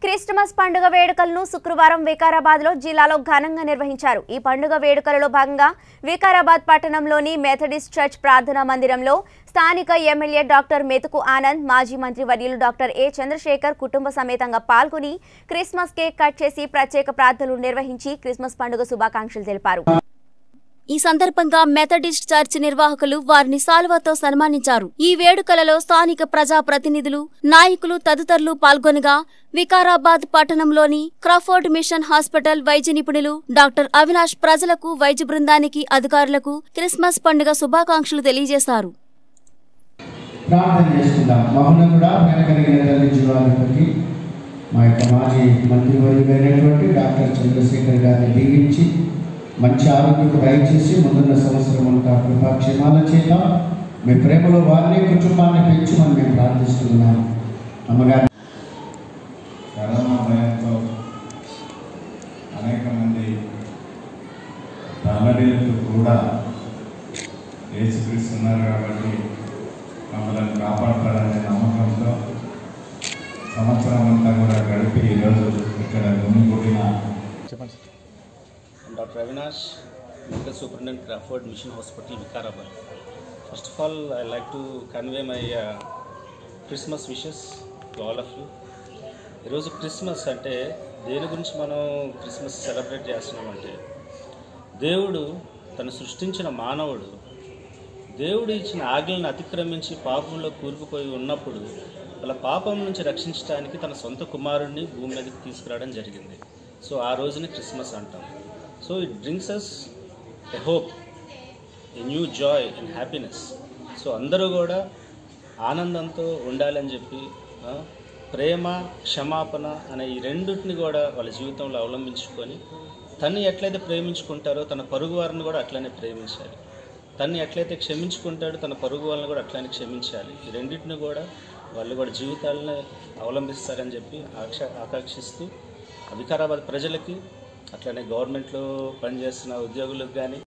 Christmas పండుగ వేడుకలను శుక్రవారం వికారాబాద్ లో జిల్లాలో ఘనంగా నిర్వహించారు ఈ పండుగ వేడుకలలో భాగంగా వికారాబాద్ పట్టణంలోని మెథడిస్ట్ చర్చ్ ప్రార్థనా మందిరంలో స్థానిక ఎమ్మెల్యే డాక్టర్ మెతుకు ఆనంద్ మాజీ మంత్రి వర్యులు డాక్టర్ ఏ చంద్రశేఖర్ కుటుంబ సమేతంగా పాల్గొని క్రిస్మస్ కేక్ కట్ చేసి ప్రత్యేక ప్రార్థనలు నిర్వహించి క్రిస్మస్ పండుగ శుభాకాంక్షలు తెలిపారు ఈ సందర్భంగా మెథడిస్ట్ చర్చ్ నిర్వాహకులు వారిని సాల్వాతో సన్మానించారు ఈ వేడుకలలో స్థానిక ప్రజా ప్రతినిధులు నాయకులు తదితరులు పాల్గొనగా వికారాబాద్ పట్టణంలోని క్రాఫోర్డ్ మిషన్ హాస్పిటల్ వైద్య నిపుణులు డాక్టర్ అవినాష్ ప్రజలకు వైద్య బృందానికి అధికారులకు క్రిస్మస్ పండుగ శుభాకాంక్షలు తెలియజేశారు ప్రార్థన చేసుకుందాం మౌనంగా ప్రేమ కలిగిన తల్లి జీవాధిపతి మా యొక్క మాజీ మంత్రివర్యులైనటువంటి డాక్టర్ చంద్రశేఖర్ గారిని దీవించి మంచి ఆరోగ్యం దయచేసి ముందున్న సంవత్సరం అంతా కృపాక్షేమాల చేత మీ ప్రేమలో వారిని కుటుంబాన్ని పెంచమని మేము ప్రార్థిస్తున్నాం అమ్మగారు కరోనా భయంతో అనేక మంది తల్లడిలతో కూడా ఏసుక్రీస్తున్నారు కాబట్టి మమ్మల్ని కాపాడతారనే నమ్మకంతో సంవత్సరం అంతా కూడా గడిపి ఈరోజు ఇక్కడ గుమిగూడిన I'm Dr. Avinash, Medical Superintendent Crawford Mission Hospital, Vikarabad. First of all, I'd like to convey my uh, Christmas wishes to all of you. ఈరోజు క్రిస్మస్ అంటే దేని గురించి మనం క్రిస్మస్ సెలబ్రేట్ చేస్తున్నామంటే దేవుడు తను సృష్టించిన మానవుడు దేవుడు ఇచ్చిన ఆజ్ఞలను అతిక్రమించి పాపంలో కూరుకుపోయి ఉన్నప్పుడు వాళ్ళ పాపం నుంచి రక్షించడానికి తన సొంత కుమారుడిని భూమి మీదకి తీసుకురావడం జరిగింది సో ఆ రోజుని క్రిస్మస్ అంటాం so it brings us a hope a new joy and happiness so అందరూ కూడా ఆనందంతో ఉండాలని చెప్పి ఆ, ప్రేమ క్షమాపణ అనే ఈ రెండింటిని కూడా వాళ్ళ జీవితంలో అవలంబించుకొని తన్ని ఎట్లయితే ప్రేమించుకుంటారో తన పొరుగు వారిని కూడా అట్లనే ప్రేమించాలి తన్ని ఎట్లయితే క్షమించుకుంటాడో తన పొరుగు వాళ్ళని కూడా అట్లనే క్షమించాలి ఈ రెండింటిని కూడా వాళ్ళు కూడా జీవితాలని అవలంబిస్తారని చెప్పి ఆక్ష ఆకాంక్షిస్తూ వికారాబాద్ ప్రజలకి అట్లనే గవర్నమెంట్లో పనిచేస్తున్న ఉద్యోగులకు కానీ